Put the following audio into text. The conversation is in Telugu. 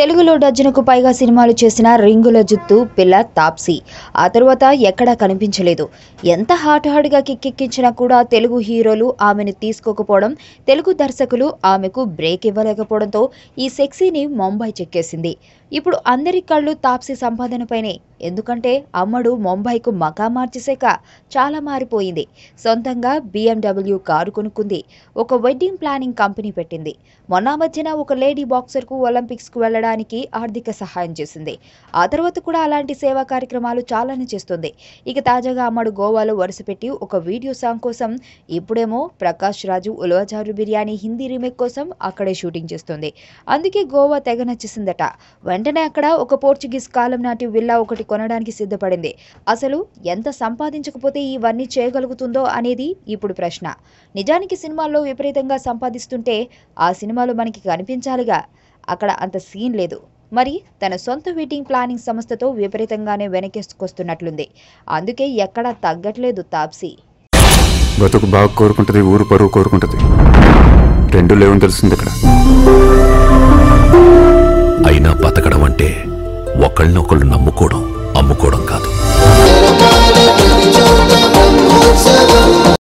తెలుగులో డజనుకు పైగా సినిమాలు చేసిన రింగుల జుత్తు పిల్ల తాప్సీ ఆ తరువాత ఎక్కడా కనిపించలేదు ఎంత హాట్ హాట్గా కిక్కెక్కించినా కూడా తెలుగు హీరోలు ఆమెను తీసుకోకపోవడం తెలుగు దర్శకులు ఆమెకు బ్రేక్ ఇవ్వలేకపోవడంతో ఈ సెక్సీని ముంబై చెక్కేసింది ఇప్పుడు అందరి కళ్ళు తాప్సీ సంపాదనపైనే ఎందుకంటే అమ్మడు ముంబైకు మకా మార్చేసాక చాలా మారిపోయింది సొంతంగా BMW కారు కొనుక్కుంది ఒక వెడ్డింగ్ ప్లానింగ్ కంపెనీ పెట్టింది మొన్న మధ్యన ఒక లేడీ బాక్సర్కు ఒలింపిక్స్కు వెళ్ళడానికి ఆర్థిక సహాయం చేసింది ఆ తర్వాత కూడా అలాంటి సేవా కార్యక్రమాలు చాలానే చేస్తుంది ఇక తాజాగా అమ్మడు గోవాలో వరుసపెట్టి ఒక వీడియో సాంగ్ కోసం ఇప్పుడేమో ప్రకాష్ రాజు ఉలవచారు బిర్యానీ హిందీ రీమేక్ కోసం అక్కడే షూటింగ్ చేస్తుంది అందుకే గోవా తెగ నచ్చేసిందట వెంటనే అక్కడ ఒక పోర్చుగీస్ కాలం నాటి విల్లా ఒకటి కొనడానికి సిద్ధపడింది అసలు ఎంత సంపాదించకపోతే ఇవన్నీ చేయగలుగుతుందో అనేది ఇప్పుడు ప్రశ్న నిజానికి సినిమాల్లో విపరీతంగా సంపాదిస్తుంటే ఆ సినిమాలో మనకి కనిపించాలిగా అక్కడ అంత సీన్ లేదు మరి తన సొంత వెడ్డింగ్ ప్లానింగ్ సంస్థతో విపరీతంగానే వెనకేసుకొస్తున్నట్లుంది అందుకే ఎక్కడా తగ్గట్లేదు తాప్సీ బతుకు బాగా కోరుకుంటది ఊరు పరువు కోరుకుంటది రెండు లేవని తెలుస్తుంది ఇక్కడ అయినా బతకడం అంటే ఒకళ్ళనొకళ్ళు నమ్ముకోవడం అమ్ముకోవడం కాదు